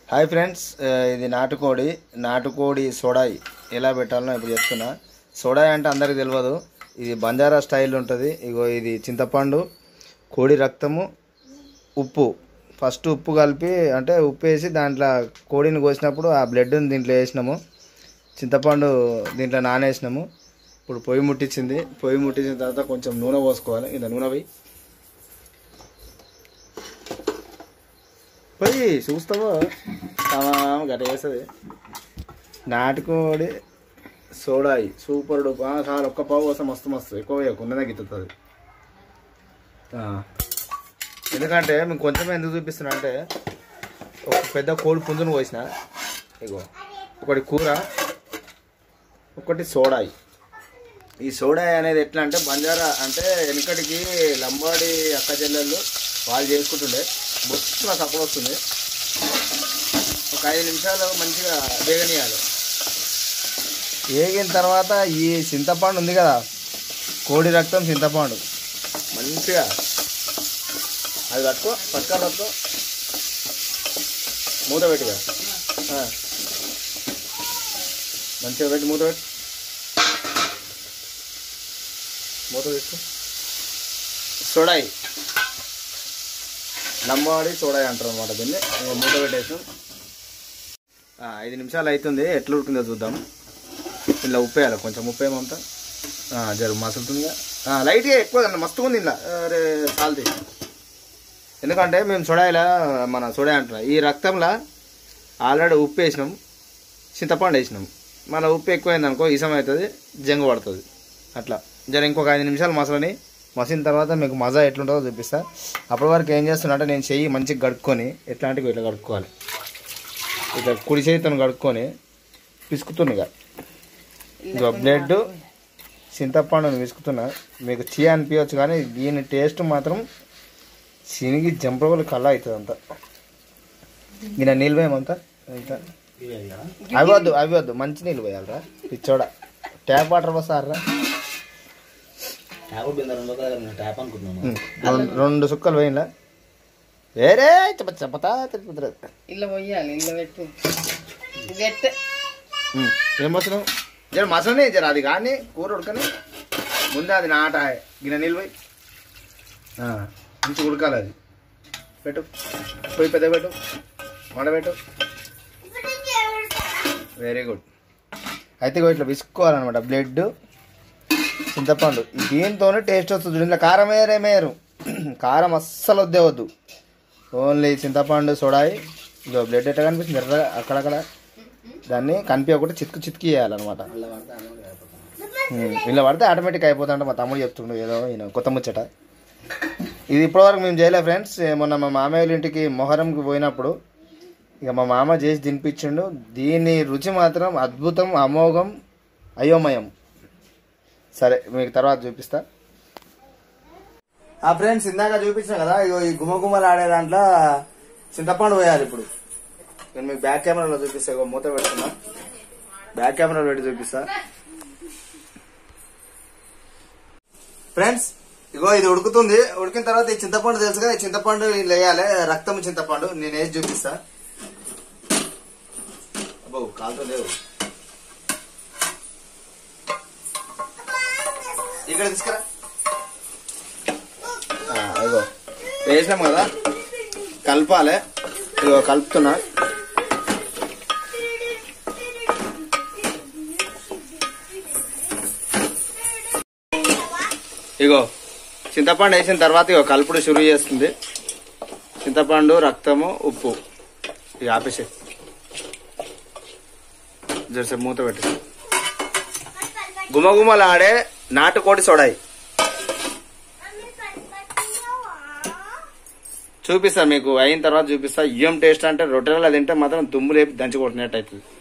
Hi friends ఆ, ఇది నాటుకోడి నాటుకోడి సోడాయి ఎలా పెట్టాలో ఇప్పుడు చెప్తున్నా సోడాయి అంటే అందరికి తెలియదు ఇది బంజారా స్టైల్ ఉంటుంది ఇగో ఇది చింతపండు కోడి రక్తము ఉప్పు ఫస్ట్ ఉప్పు కలిపి అంటే ఉప్పు వేసి దాంట్లో కోడిని కోసినప్పుడు ఆ బ్లడ్ని దీంట్లో వేసినాము చింతపండు దీంట్లో నానేసినాము ఇప్పుడు పొయ్యి ముట్టించింది పొయ్యి ముట్టించిన తర్వాత కొంచెం నూనె పోసుకోవాలి ఇలా నూనె పోయి పోయి చూస్తావా గట్ట వేస్తుంది నాటుకోడి సోడాయి సూపర్ డూప్ ఆ, చాలు ఒక్క పావు కోసం మస్తు మస్తు ఎక్కువ వేయకు, ఉన్నదే గిట్టుతుంది ఎందుకంటే మీకు కొంచెం ఎందుకు చూపిస్తున్నా అంటే ఒక పెద్ద కోడి పుంజును పోసిన ఇగో ఒకటి కూర ఒకటి సోడాయి ఈ సోడాయి అనేది ఎట్లా అంటే బంజారా అంటే వెనకటికి లంబాడి అక్క చెల్లెళ్ళు వాళ్ళు చేసుకుంటుండే బొచ్చున సపోర్ట్ వస్తుంది ఒక ఐదు నిమిషాలు మంచిగా వేగనీయాలి వేగిన తర్వాత ఈ చింతపండు ఉంది కదా కోడి రక్తం చింతపండు మంచిగా అది పట్టుకో పట్టుకోవాలి పట్టుకో మూత పెట్టిగా ఆ. మంచిగా పెట్టి మూత పెట్టి మూత తీసుకో సోడాయి లంబాడి సోడాయి అంటారు అనమాట దీన్ని ఇంకా మూత పెట్టేసాం ఆ, ఐదు నిమిషాలు అవుతుంది ఎట్లా ఉడికిందో చూద్దాం ఇలా ఉప్పు వేయాలి కొంచెం ఉప్పు ఏమంతా జరు మసులుతుందిగా ఆ, లైట్గా ఎక్కువ కన్నా మస్తుగా ఉంది ఇలా అరే సాల్తీ ఎందుకంటే మేము సోడాయిలా మన సోడా అంటున్నాం ఈ రక్తంలో ఆల్రెడీ ఉప్పు వేసినాం చింతపండు వేసినాం మన ఉప్పు ఎక్కువైంది అనుకో ఇసం అవుతుంది జంగు పడుతుంది అట్లా జర ఇంకొక ఐదు నిమిషాలు మసలని మసిన తర్వాత మీకు మజా ఎట్లుంటుందో చూపిస్తా అప్పటి వరకు ఏం చేస్తున్నా అంటే నేను చెయ్యి మంచిగా కడుక్కొని ఎట్లాంటివి ఇట్లా కడుక్కోవాలి ఇట్లా కుడి చేతితో కడుక్కొని పిసుకుతున్నగా ఇక బ్లడ్ చింతపండుని పిసుకుతున్నా మీకు చీ అనిపించవచ్చు కానీ దీని టేస్ట్ మాత్రం చినిగి జంపలు కళ్ళ అవుతుంది అంతా ఈయన నీళ్ళు పోయమంతా ఇంత అవి వద్దు అవి వద్దు మంచి నీళ్ళు పోయాలరా పిచ్చోడ ట్యాప్ వాటర్ వస్తారా ట్యాప్ బిందె రెండు కదా ట్యాప్ అనుకుంటున్నాను రెండు రెండు సుక్కలు పోయినలా వేరే చెప్ప చెప్పతా తిరుపతి ఇల్ల పోయాలి ఇల్ల పెట్టు గట్టె ఏం మసలు జర మసలనే జర అది కానీ కూర ఉడకని ముందే అది నాట గిన్నె నీళ్ళు పోయి ఆ, మంచిగా ఉడకాలి అది పెట్టు పోయి పెద్ద పెట్టు వండ పెట్టు వెరీ గుడ్ అయితే ఇగో ఇట్లా విసుకోవాలన్నమాట బ్లడ్ చింతపండు దీంతోనే టేస్ట్ వస్తుంది చూడు. ఇందులో కారం వేరేమేయరు కారం అస్సలు వద్దే వద్దు ఓన్లీ చింతపండు సోడాయి ఇదో బ్లడ్ ఎట్లా కనిపిస్తుంది ఎర్ర అక్కడక్కడ దాన్ని కనిపి ఒకటి చిత్కు చిత్కి వేయాలన్నమాట ఉమ్, ఇలా పడితే ఆటోమేటిక్ అయిపోతుంట మా తమ్ముడు చెప్తుండు ఏదో ఈయన కొత్త ముచ్చట ఇది ఇప్పటివరకు మేము చేయలే ఫ్రెండ్స్ మొన్న మా మామయ్య వాళ్ళ ఇంటికి మొహరంకి పోయినప్పుడు ఇక మా మామ చేసి తినిపించిండు దీని రుచి మాత్రం అద్భుతం అమోఘం అయోమయం సరే మీకు తర్వాత చూపిస్తా ఆ ఫ్రెండ్స్ ఇందాక చూపించిన కదా ఇగో ఈ గుమగుమలు ఆడే దాంట్లో చింతపండు పోయాలి ఇప్పుడు నేను మీకు బ్యాక్ కెమెరాలో చూపిస్తా ఇగో మూత పెడుతున్నా బ్యాక్ కెమెరాలో పెట్టి చూపిస్తా ఫ్రెండ్స్ ఇగో ఇది ఉడుకుతుంది ఉడికిన తర్వాత ఈ చింతపండు తెలుసు కదా ఈ చింతపండు ఇలా వేయాలి రక్తం చింతపండు నేను వేసి చూపిస్తా అబ్బో కాలుతో లేవు ఇక్కడ తీసుకురా ఆ, ఇగో వేసినాం కదా కలపాలి ఇగో కలుపుతున్నా ఇగో చింతపండు వేసిన తర్వాత ఇగో కలుపుడు షురు చేస్తుంది చింతపండు రక్తము ఉప్పు ఇక ఆపేసే జరసేపు మూత పెట్టి గుమగుమలాడే నాటుకోడి సోడాయి చూపిస్తా మీకు అయిన తర్వాత చూపిస్తా ఏం టేస్ట్ అంటే రొట్టెలలో తింటే మాత్రం దుమ్ము లేపి దంచి కొట్టినట్టు అవుతుంది